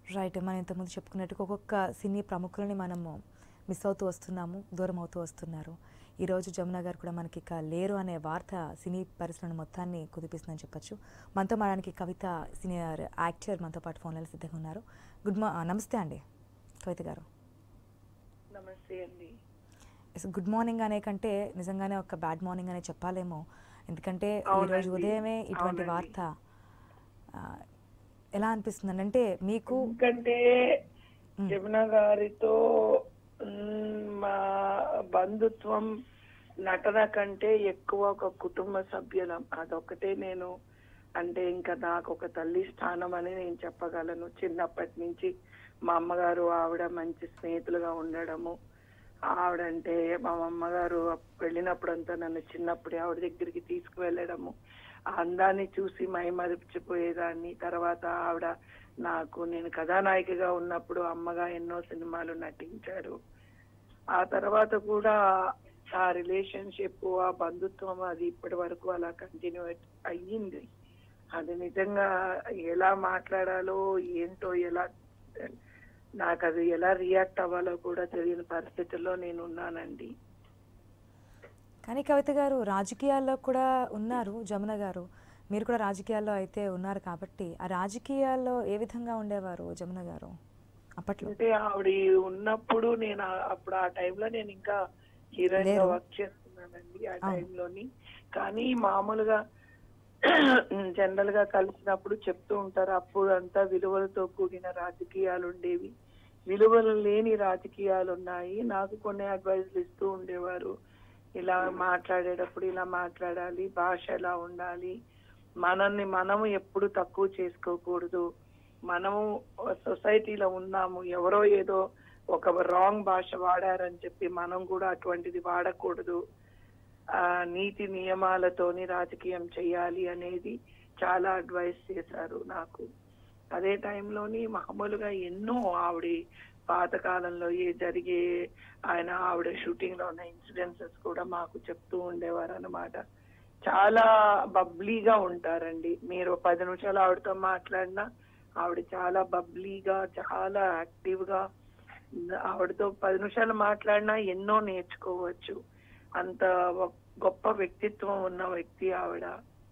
Right మనం ఇంతకుముందు చెప్పుకున్నట్టుగా ఒక్కొక్క సినీ ప్రముఖులని మనము మిస్ అవుతూ వస్తున్నాము దూరం అవుతూ వస్తున్నారు ఈరోజు జమున గారు కూడా మనకి ఇక లేరు అనే వార్త సినీ పరిశ్రమ మొత్తాన్ని కుదిపిస్తుందని చెప్పొచ్చు మనతో మాడడానికి కవిత సీనియర్ యాక్టర్ మనతో పాటు ఫోన్లలో సిద్ధంగా ఉన్నారు గుడ్ మా నమస్తే అండి కవిత గారు నమస్తే అండి ఎస్, గుడ్ మార్నింగ్ అనే కంటే నిజంగానే ఒక బ్యాడ్ మార్నింగ్ అనే చెప్పాలేమో ఎందుకంటే ఈరోజు అవునండి. ఉదయమే ఇటువంటి అవునండి. వార్త ఆ, ఎలా అనిపిస్తుంది అంటే మీకు ఎందుకంటే మ్. జమున గారితో మ్, మా బంధుత్వం నటన కంటే ఎక్కువ ఒక కుటుంబ సభ్యులం అదొకటే నేను అంటే ఇంకా నాకు ఒక తల్లి స్థానం అని నేను చెప్పగలను చిన్నప్పటి నుంచి మా అమ్మగారు ఆవిడ మంచి స్నేహితులుగా ఉండడము ఆవిడంటే మా అమ్మగారు వెళ్ళినప్పుడంతా నన్ను చిన్నప్పుడే ఆవిడ దగ్గరికి తీసుకువెళ్ళడము ఆ అందాన్ని చూసి మైమరిచిపోయేదాన్ని తర్వాత ఆవిడ నాకు నేను కథానాయికగా ఉన్నప్పుడు అమ్మగా ఎన్నో సినిమాలు నటించారు ఆ తర్వాత కూడా ఆ రిలేషన్షిప్ ఆ బంధుత్వం అది ఇప్పటి వరకు అలా కంటిన్యూ అయ్యింది అది నిజంగా ఎలా మాట్లాడాలో ఏంటో ఎలా నాకు అది ఎలా రియాక్ట్ అవ్వాలో కూడా తెలియని పరిస్థితుల్లో నేను ఉన్నానండి కానీ కవిత గారు రాజకీయాల్లో కూడా ఉన్నారు జమున గారు మీరు కూడా రాజకీయాల్లో అయితే ఉన్నారు కాబట్టి ఆ రాజకీయాల్లో ఏ విధంగా ఉండేవారు జమున గారు అప్పట్లో అంటే ఆవిడ ఉన్నప్పుడు నేను ఆ- అప్పుడు ఆ టైంలో నేను ఇంకా హీరోయిన్ గా లేరు. వర్క్ చేస్తున్నానండి ఆ అవును. టైంలోని కానీ మామూలుగా జనరల్ గా కలిసినప్పుడు చెప్తూ ఉంటారు అప్పుడు అంతా విలువలతో కూడిన రాజకీయాలు ఉండేవి విలువలు లేని రాజకీయాలు ఉన్నాయి నాకు కొన్ని అడ్వైజ్లు ఇస్తూ ఉండేవారు ఇలా మాట్లాడేటప్పుడు ఇలా మాట్లాడాలి భాష ఎలా ఉండాలి మనల్ని మనము ఎప్పుడు తక్కువ చేసుకోకూడదు మనము సొసైటీలో ఉన్నాము ఎవరో ఏదో ఒక రాంగ్ భాష వాడారని చెప్పి మనం కూడా అటువంటిది వాడకూడదు ఆ నీతి నియమాలతోని రాజకీయం చేయాలి అనేది చాలా అడ్వైస్ చేశారు నాకు అదే టైంలోని మామూలుగా ఎన్నో ఆవిడ పాతకాలంలో ఏ జరిగే ఆయన ఆవిడ షూటింగ్ లో ఉన్న ఇన్సిడెన్సెస్ కూడా మాకు చెప్తూ ఉండేవారు అన్నమాట చాలా బబ్లీగా ఉంటారండి మీరు పది నిమిషాలు ఆవిడతో మాట్లాడినా ఆవిడ చాలా బబ్లీగా చాలా యాక్టివ్ గా ఆవిడతో పది నిమిషాలు మాట్లాడినా ఎన్నో నేర్చుకోవచ్చు అంత ఒక గొప్ప వ్యక్తిత్వం ఉన్న వ్యక్తి ఆవిడ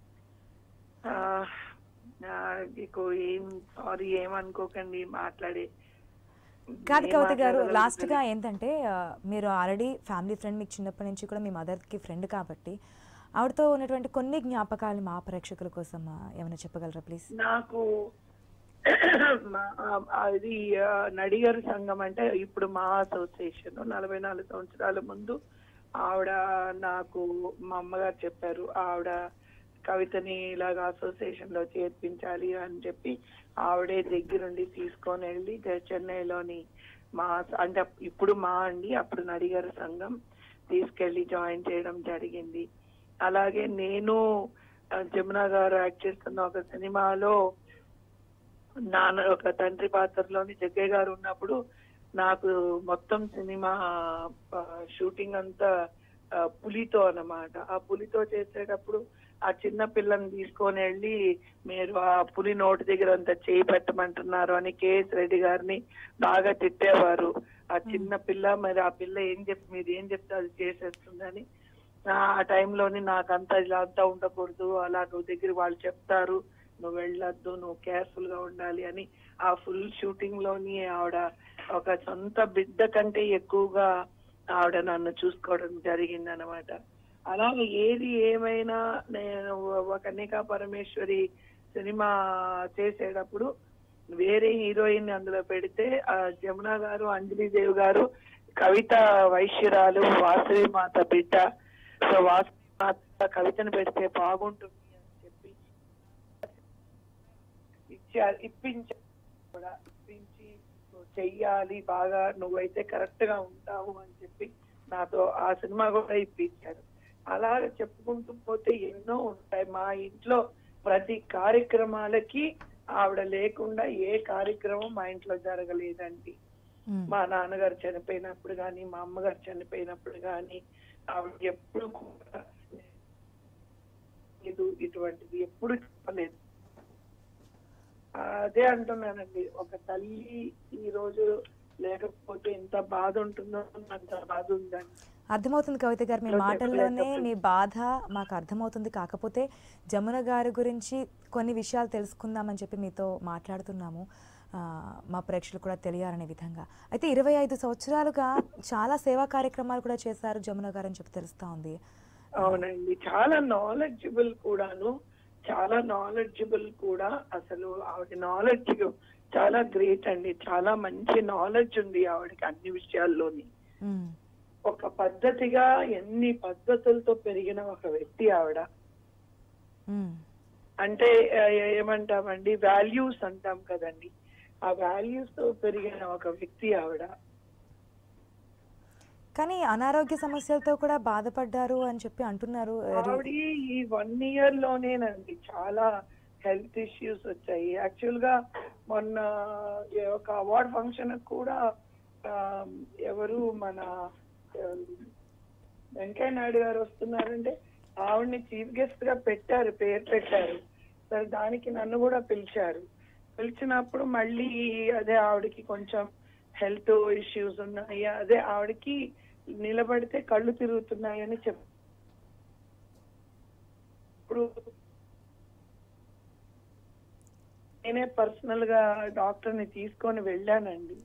ఆ, ఆ, మీకు ఏం సారీ ఏమనుకోకండి మాట్లాడే కాదు ఏం కవిత గారు మాట్లాడాలో లాస్ట్ గా తెలియదు. ఏంటంటే ఆ, మీరు ఆల్రెడీ ఫ్యామిలీ ఫ్రెండ్ మీకు చిన్నప్పటి నుంచి కూడా మీ మదర్కి ఫ్రెండ్ కాబట్టి ఆవిడతో ఉన్నటువంటి కొన్ని జ్ఞాపకాలు మా ప్రేక్షకుల కోసం ఆ, ఏమైనా చెప్పగలరా ప్లీజ్ నాకు మా- ఆ- అది ఆ, నడిగర్ సంఘం అంటే ఇప్పుడు మా అసోసియేషన్ నలభై నాలుగు సంవత్సరాల ముందు ఆవిడ నాకు మా అమ్మగారు చెప్పారు ఆవిడ కవితని ఇలాగ అసోసియేషన్ లో చేర్పించాలి అని చెప్పి ఆవిడే దగ్గరుండి తీసుకొని వెళ్ళి చె- చెన్నైలోని మా అంటే ఇప్పుడు మా అండి అప్పుడు నడిగర్ సంఘం తీసుకెళ్లి జాయిన్ చేయడం జరిగింది అలాగే నేను ఆ, జమున గారు యాక్ట్ చేస్తున్న ఒక సినిమాలో నాన్న ఒక తండ్రి పాత్రలోని జగ్గయ్య గారు ఉన్నప్పుడు నాకు మొత్తం సినిమా ఆ, షూటింగ్ అంతా ఆ, పులితో అన్నమాట ఆ పులితో చేసేటప్పుడు ఆ చిన్న పిల్లని తీసుకొని వెళ్ళి మీరు ఆ పులి నోటి దగ్గర అంత చేయి పెట్టమంటున్నారు అని కేఎస్ రెడ్డి గారిని బాగా తిట్టేవారు ఆ చిన్న పిల్ల మరి ఆ పిల్ల ఏం చెప్ మీరు ఏం చెప్తే అది చేసేస్తుందని ఆ టైంలోని నాకంతా ఇలా అంతా ఉండకూడదు అలా నువ్వు దగ్గర వాళ్ళు చెప్తారు నువ్వు వెళ్ళొద్దు నువ్వు కేర్ఫుల్ గా ఉండాలి అని ఆ ఫుల్ షూటింగ్ లోని ఆవిడ ఒక సొంత బిడ్డ కంటే ఎక్కువగా ఆవిడ నన్ను చూసుకోవడం జరిగింది అనమాట అలాగే ఏది ఏమైనా నేను ఒక కన్యకా పరమేశ్వరి సినిమా చేసేటప్పుడు వేరే హీరోయిన్ అందులో పెడితే ఆ జమున గారు అంజలిదేవి గారు కవిత వైశ్యురాలు వాసవి మాత బిడ్డ సో వాసవి మాత కవితను పెడితే బాగుంటుంది అని చెప్పి ఇచ్చారు ఇప్పించారు కూడా ఇప్పించి నువ్వు చెయ్యాలి బాగా నువ్వైతే కరెక్ట్ గా ఉంటావు అని చెప్పి నాతో ఆ సినిమా కూడా ఇప్పించారు అలా చెప్పుకుంటూ పోతే ఎన్నో ఉంటాయి మా ఇంట్లో ప్రతి కార్యక్రమాలకి ఆవిడ లేకుండా ఏ కార్యక్రమం మా ఇంట్లో జరగలేదండి మ్మ్. మా నాన్నగారు చనిపోయినప్పుడు కానీ మా అమ్మగారు చనిపోయినప్పుడు కానీ ఆవిడ ఎప్పుడు కూడా లేదు ఇటువంటిది ఎప్పుడు చెప్పలేదు అదే అంటున్నానండి ఒక తల్లి ఈ రోజు లేకపోతే ఎంత బాధ ఉంటుందో అంత బాధ ఉందండి అర్థమవుతుంది కవిత గారు మీ ఇంట్లో మాటల్లోనే చెప్పలేకపోతే- మీ బాధ మాకు అర్థమవుతుంది కాకపోతే జమున గారి గురించి కొన్ని విషయాలు తెలుసుకుందామని చెప్పి మీతో మాట్లాడుతున్నాము ఆ, మా ప్రేక్షకులు కూడా తెలియాలనే విధంగా అయితే ఇరవై ఐదు సంవత్సరాలుగా చాలా సేవా కార్యక్రమాలు కూడా చేశారు జమున గారు అని చెప్పి తెలుస్తా ఉంది అవునండి చాలా నాలెడ్జబుల్ కూడాను చాలా నాలెడ్జబుల్ కూడా అసలు ఆవిడ నాలెడ్జ్ చాలా గ్రేట్ అండి చాలా మంచి నాలెడ్జ్ ఉంది ఆవిడకి అన్ని విషయాల్లోని ఉమ్, ఒక పద్ధతిగా ఎన్ని పద్ధతులతో పెరిగిన ఒక వ్యక్తి ఆవిడ ఉమ్, అంటే ఆ, ఏమంటామండి వాల్యూస్ అంటాం కదండి ఆ వాల్యూస్ తో పెరిగిన ఒక వ్యక్తి ఆవిడ కానీ అనారోగ్య సమస్యలతో కూడా బాధపడ్డారు అని చెప్పి అంటున్నారు ఆవిడ ఈ వన్ ఇయర్ లోనేనండి చాలా హెల్త్ ఇష్యూస్ వచ్చాయి యాక్చువల్ గా మొన్న ఏ ఒక అవార్డ్ ఫంక్షన్ కూడా ఆ, ఎవరు మన ఆ, వెంకయ్య నాయుడు గారు వస్తున్నారంటే ఆవిడని చీఫ్ గెస్ట్ గా పెట్టారు పేరు పెట్టారు సరే దానికి నన్ను కూడా పిలిచారు పిలిచినప్పుడు మళ్ళీ అదే ఆవిడకి కొంచెం హెల్త్ ఇష్యూస్ ఉన్నాయి అదే ఆవిడకి నిలబడితే కళ్ళు తిరుగుతున్నాయని చెప్ ఇప్పుడు నేనే పర్సనల్ గా డాక్టర్ ని తీసుకొని వెళ్ళానండి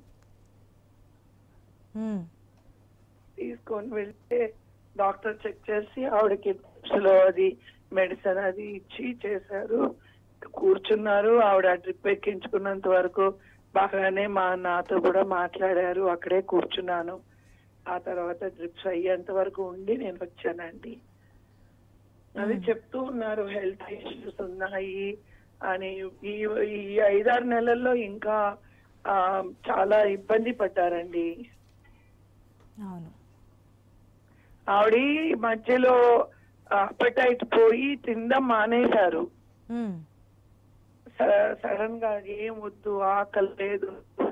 ఉమ్, తీసుకొని వెళ్తే డాక్టర్ చెక్ చేసి ఆవిడకి లో అది మెడిసిన్ అది ఇచ్చి చేశారు కూర్చున్నారు ఆవిడ డ్రిప్ ఎక్కించుకున్నంత వరకు బాగానే మా నాతో కూడా మాట్లాడారు అక్కడే కూర్చున్నాను ఆ తర్వాత డ్రిప్స్ అయ్యేంత వరకు ఉండి నేను వచ్చానండి అది చెప్తూ ఉన్నారు హెల్త్ ఇష్యూస్ ఉన్నాయి అని ఈ ఈ ఐదారు నెలల్లో ఇంకా ఆ, చాలా ఇబ్బంది పడ్డారండి అవును ఆవిడ మధ్యలో అపటైట్ పోయి తినడం మానేశారు ఉమ్, సడన్ గా ఏం వద్దు ఆకలి లేదు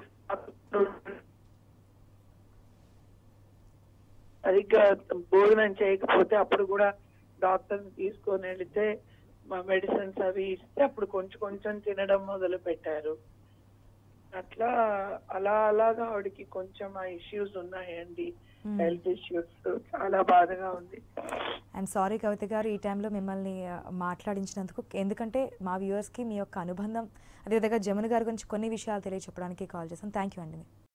సరిగ్గా భోజనం చేయకపోతే అప్పుడు కూడా డాక్టర్ తీసుకొని వెళితే మా మెడిసిన్స్ అవి ఇస్తే అప్పుడు కొంచెం కొంచెం తినడం మొదలు పెట్టారు అట్లా అలా అలాగా ఆవిడకి కొంచెం ఆ ఇష్యూస్ ఉన్నాయండి Hmm. హెల్త్ ఇష్యూస్ చాలా బాధగా ఉంది ఐఎమ్ సారీ కవిత గారు ఈ టైంలో మిమ్మల్ని ఆ, మాట్లాడించినందుకు ఎందుకంటే మా వ్యూవర్స్కి మీ యొక్క అనుబంధం అదేవిధంగా జమున గారి గురించి కొన్ని విషయాలు తెలియచెప్పడానికి కాల్ చేశాను థ్యాంక్ యూ అండి